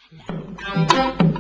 أحلى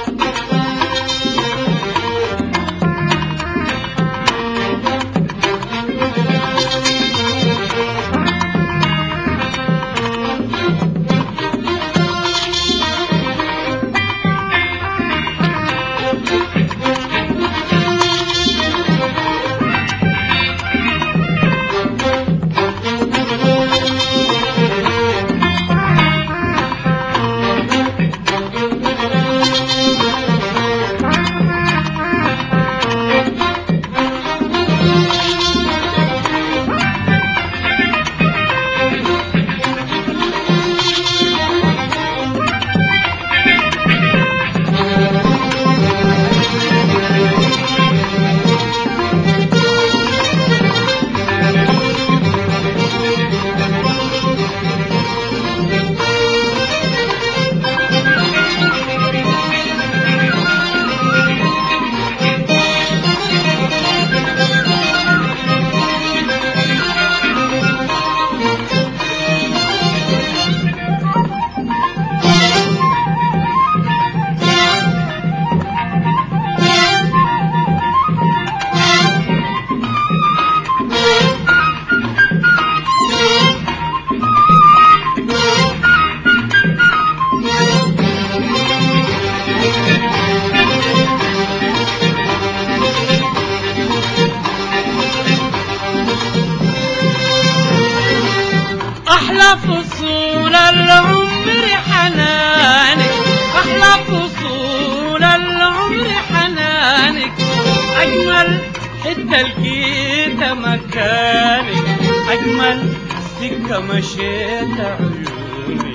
أحلى فصول العمر حنانك أحلى فصول العمر حنانك أجمل حتة لقيت مكانك أجمل سكة مشيت عيونك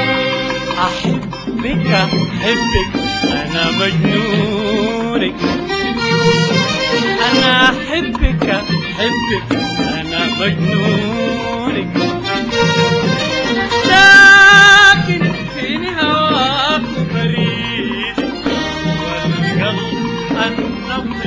أحبك أحبك أنا مجنونك أنا أحبك أحبك أنا مجنونك لكن فيني هواك بريد والقلب النبض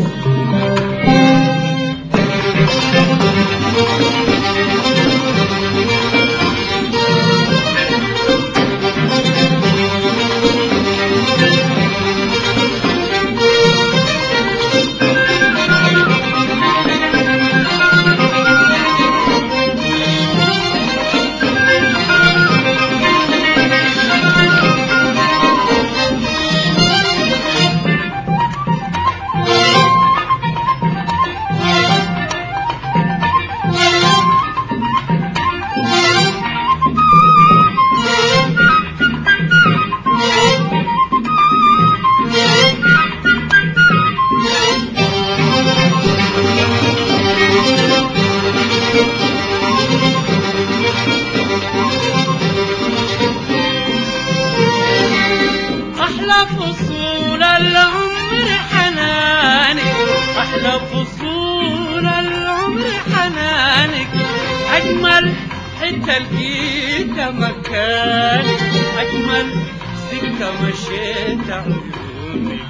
أحلى فصول العمر حنانك أحلى فصول العمر حنانك أجمل حتة لقيت مكانك أجمل سكة مشيت عيونك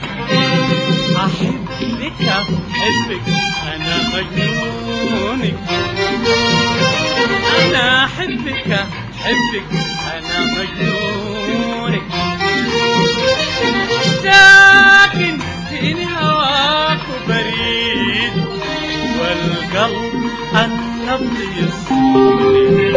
أحبك أحبك أنا مجنونك أنا أحبك أحبك أنا مجنونك ساكن فيني هواك بريد والقلب النبض يصوني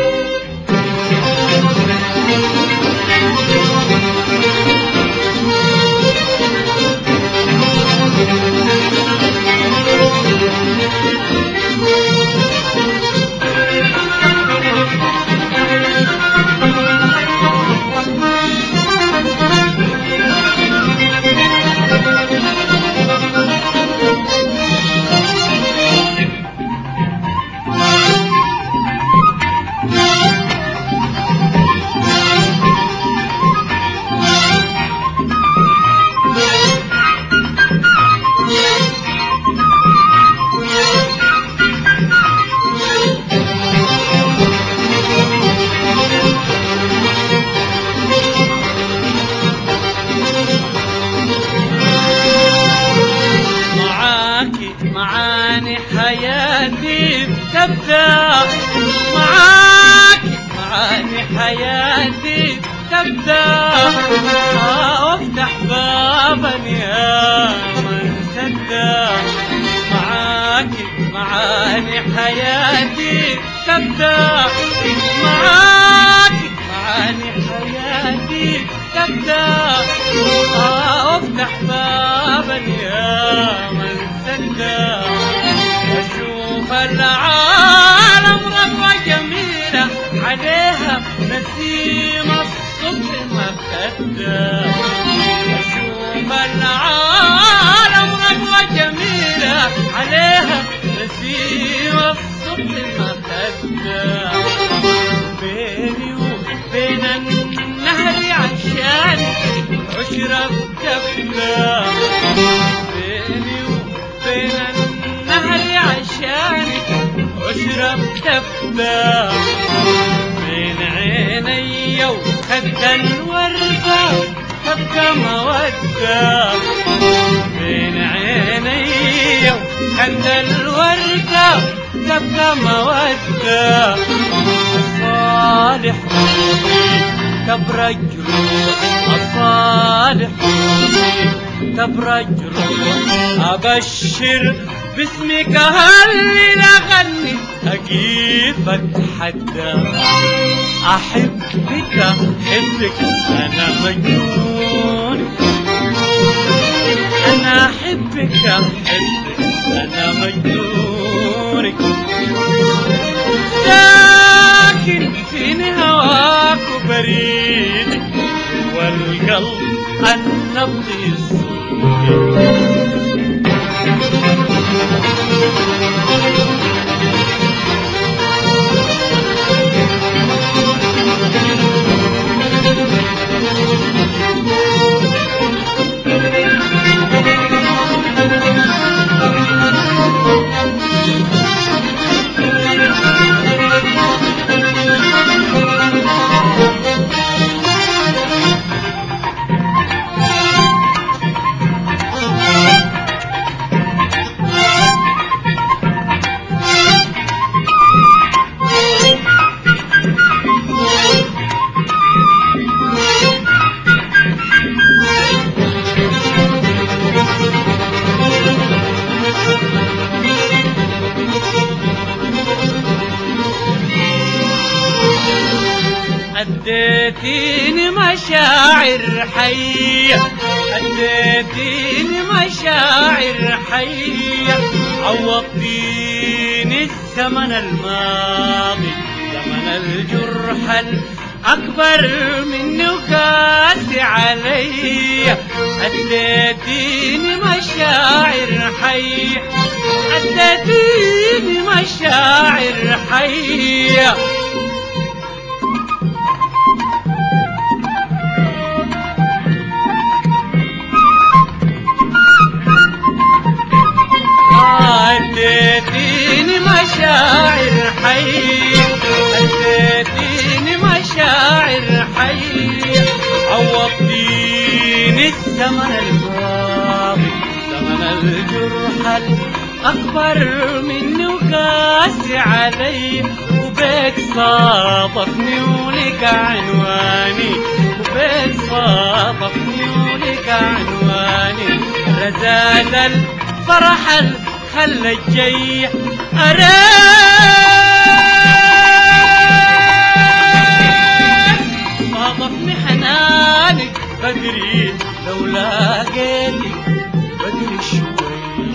حياتي تبدأ معاك معاني حياتي تبدأ آه، وافتح بابا يا من سدى معاك معاني حياتي تبدأ معاك معاني حياتي تبدأ آه، وافتح بابا يا من سدى واشوف العالم رضوة جميلة عليها نسيم الصبح مخدة واشوف العالم رضوة جميلة عليها نسيم الصبح مخدة بيني وبين النهر عشان عشرة كفلة بيني وبين النهر عشانك عشرة تبدأ بين عيني وخد الوردة تبقى مودة بين عيني وخد الوردة تبقى مودة صالح تبرج روح الصالح تبرج روح أبشر باسمك هل أغني أجيب أتحدى أحبك أحبك أنا مجنون أنا أحبك أحبك أنا مجنون لكن فين هواك وبريد والقلب النبض يصير اديتيني مشاعر حية اديتيني مشاعر حية عوضتيني الزمن الماضي زمن الجرح الأكبر مني وقاسي علي اديتيني مشاعر حية اديتيني مشاعر حية اديتيني مشاعر حي اديتيني مشاعر حي عوضتيني الزمن الماضي زمن الجرح الأكبر مني وقاسي علي وبيك صادفني ولك عنواني وبيك صادفني ولك عنواني رزاز الفرح خلى الجي أريد صادفني حنانك بدري لو لاقيتك بدري شوي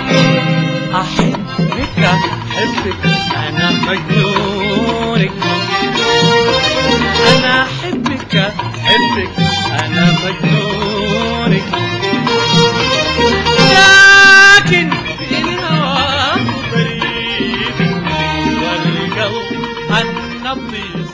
أحبك أحبك أنا مجنونك أنا أحبك أحبك أنا مجنونك لكن في هواك بريد والقلب النبض